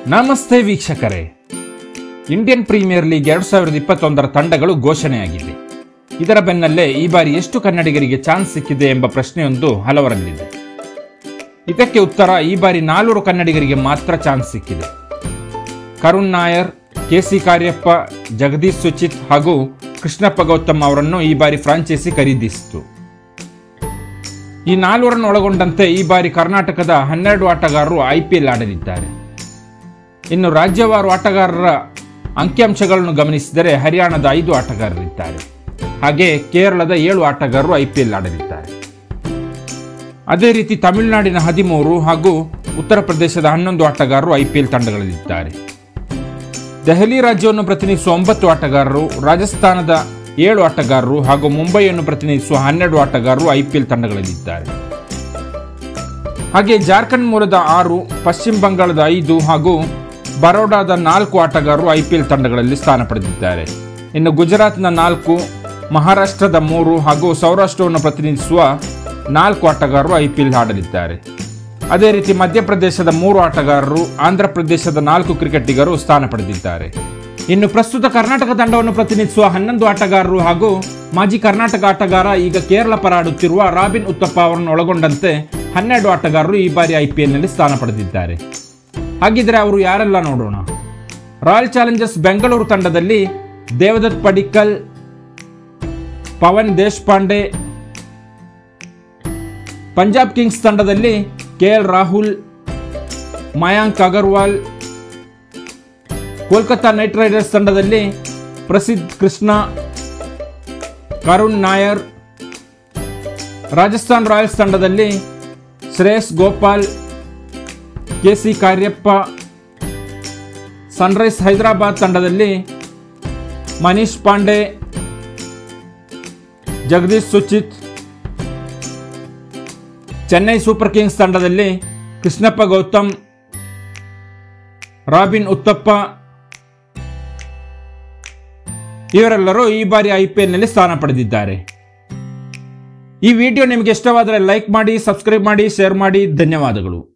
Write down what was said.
ನಮಸ್ತೆ ವೀಕ್ಷಕರೇ Indian premier league ಎರಡು ಸಾವಿರದ ಇಪ್ಪತ್ತೊಂದರ ತಂಡಗಳು ಘೋಷಣೆಯಾಗಿವೆ ಇದರ ಬೆನ್ನಲ್ಲೇ ಈ ಬಾರಿ ಎಷ್ಟು ಕನ್ನಡಿಗರಿಗೆ ಚಾನ್ಸ್ ಸಿಕ್ಕಿದೆ ಎಂಬ ಪ್ರಶ್ನೆಯೊಂದು ಹಲವರಲ್ಲಿದೆ ಇದಕ್ಕೆ ಉತ್ತರ ಈ ಬಾರಿ ನಾಲ್ವರು ಕನ್ನಡಿಗರಿಗೆ ಮಾತ್ರ ಚಾನ್ಸ್ ಸಿಕ್ಕಿದೆ ಕರುಣ್ ನಾಯರ್ ಕೆಸಿ ಕಾರ್ಯಪ್ಪ ಜಗದೀಶ್ ಸುಚಿತ್ ಹಾಗೂ ಕೃಷ್ಣಪ್ಪ ಗೌತಮ್ ಅವರನ್ನು ಈ ಬಾರಿ ಫ್ರಾಂಚೈಸಿ ಖರೀದಿಸಿತು ಈ ನಾಲ್ವರನ್ನು ಒಳಗೊಂಡಂತೆ ಈ ಬಾರಿ ಕರ್ನಾಟಕದ ಹನ್ನೆರಡು ಆಟಗಾರರು ಐಪಿಎಲ್ ಆಡಲಿದ್ದಾರೆ ಇನ್ನು ರಾಜ್ಯವಾರು ಆಟಗಾರರ ಅಂಕಿಅಂಶಗಳನ್ನು ಗಮನಿಸಿದರೆ ಹರಿಯಾಣದ ಐದು ಆಟಗಾರರಿದ್ದಾರೆ ಹಾಗೆ ಕೇರಳದ ಏಳು ಆಟಗಾರರು ಐಪಿಎಲ್ ಆಡಲಿದ್ದಾರೆ ಅದೇ ರೀತಿ ತಮಿಳುನಾಡಿನ ಹದಿಮೂರು ಹಾಗೂ ಉತ್ತರ ಪ್ರದೇಶದ ಹನ್ನೊಂದು ಆಟಗಾರರು ಐಪಿಎಲ್ ತಂಡಗಳಲ್ಲಿದ್ದಾರೆ ದೆಹಲಿ ರಾಜ್ಯವನ್ನು ಪ್ರತಿನಿಧಿಸುವ ಒಂಬತ್ತು ಆಟಗಾರರು ರಾಜಸ್ಥಾನದ ಏಳು ಆಟಗಾರರು ಹಾಗೂ ಮುಂಬೈಯನ್ನು ಪ್ರತಿನಿಧಿಸುವ ಹನ್ನೆರಡು ಆಟಗಾರರು ಐಪಿಎಲ್ ತಂಡಗಳಲ್ಲಿದ್ದಾರೆ ಹಾಗೆ ಜಾರ್ಖಂಡ್ ಮೂಲದ ಆರು ಪಶ್ಚಿಮ ಬಂಗಾಳದ ಐದು ಹಾಗೂ ಬರೋಡಾದ ನಾಲ್ಕು ಆಟಗಾರರು ಐಪಿಎಲ್ ತಂಡಗಳಲ್ಲಿ ಸ್ಥಾನ ಪಡೆದಿದ್ದಾರೆ ಇನ್ನು ಗುಜರಾತ್ನ ನಾಲ್ಕು ಮಹಾರಾಷ್ಟ್ರದ ಮೂರು ಹಾಗೂ ಸೌರಾಷ್ಟ್ರವನ್ನು ಪ್ರತಿನಿಧಿಸುವ ನಾಲ್ಕು ಆಟಗಾರರು ಐಪಿಎಲ್ ಆಡಲಿದ್ದಾರೆ ಅದೇ ರೀತಿ ಮಧ್ಯಪ್ರದೇಶದ ಮೂರು ಆಟಗಾರರು ಆಂಧ್ರ ಪ್ರದೇಶದ ನಾಲ್ಕು ಕ್ರಿಕೆಟಿಗರು ಸ್ಥಾನ ಪಡೆದಿದ್ದಾರೆ ಇನ್ನು ಪ್ರಸ್ತುತ ಕರ್ನಾಟಕ ತಂಡವನ್ನು ಪ್ರತಿನಿಧಿಸುವ ಹನ್ನೊಂದು ಆಟಗಾರರು ಹಾಗೂ ಮಾಜಿ ಕರ್ನಾಟಕ ಆಟಗಾರ ಈಗ ಕೇರಳ ಪರ ಆಡುತ್ತಿರುವ ರಾಬಿನ್ ಉತ್ತಪ್ಪ ಅವರನ್ನು ಒಳಗೊಂಡಂತೆ ಹನ್ನೆರಡು ಆಟಗಾರರು ಈ ಬಾರಿ ಐಪಿಎಲ್ನಲ್ಲಿ ಸ್ಥಾನ ಪಡೆದಿದ್ದಾರೆ ಹಾಗಿದ್ರೆ ಅವರು ಯಾರೆಲ್ಲ ನೋಡೋಣ ರಾಯಲ್ ಚಾಲೆಂಜರ್ಸ್ ಬೆಂಗಳೂರು ತಂಡದಲ್ಲಿ ದೇವದತ್ ಪಡಿಕ್ಕಲ್ ಪವನ್ ದೇಶಪಾಂಡೆ ಪಂಜಾಬ್ ಕಿಂಗ್ಸ್ ತಂಡದಲ್ಲಿ K L Rahul Mayank Agarwal Kolkata knight riders ತಂಡದಲ್ಲಿ ಪ್ರಸಿದ್ಧ ಕೃಷ್ಣ ಕರುಣ್ ನಾಯರ್ ರಾಜಸ್ಥಾನ್ ರಾಯಲ್ಸ್ ತಂಡದಲ್ಲಿ ಶ್ರೇಯಸ್ ಗೋಪಾಲ್ ಕೆಸಿ ಕಾರ್ಯಪ್ಪ ಸನ್ರೈಸ್ ಹೈದರಾಬಾದ್ ತಂಡದಲ್ಲಿ ಮನೀಶ್ ಪಾಂಡೆ ಜಗದೀಶ್ ಸುಚಿತ್ ಚೆನ್ನೈ ಸೂಪರ್ ಕಿಂಗ್ಸ್ ತಂಡದಲ್ಲಿ ಕೃಷ್ಣಪ್ಪ ಗೌತಮ್ ರಾಬಿನ್ ಉತ್ತಪ್ಪ ಇವರೆಲ್ಲರೂ ಈ ಬಾರಿ ಐಪಿಎಲ್ನಲ್ಲಿ ಸ್ಥಾನ ಪಡೆದಿದ್ದಾರೆ ಈ ವಿಡಿಯೋ ನಿಮಗೆ ಇಷ್ಟವಾದರೆ ಲೈಕ್ ಮಾಡಿ ಸಬ್ಸ್ಕ್ರೈಬ್ ಮಾಡಿ ಶೇರ್ ಮಾಡಿ ಧನ್ಯವಾದಗಳು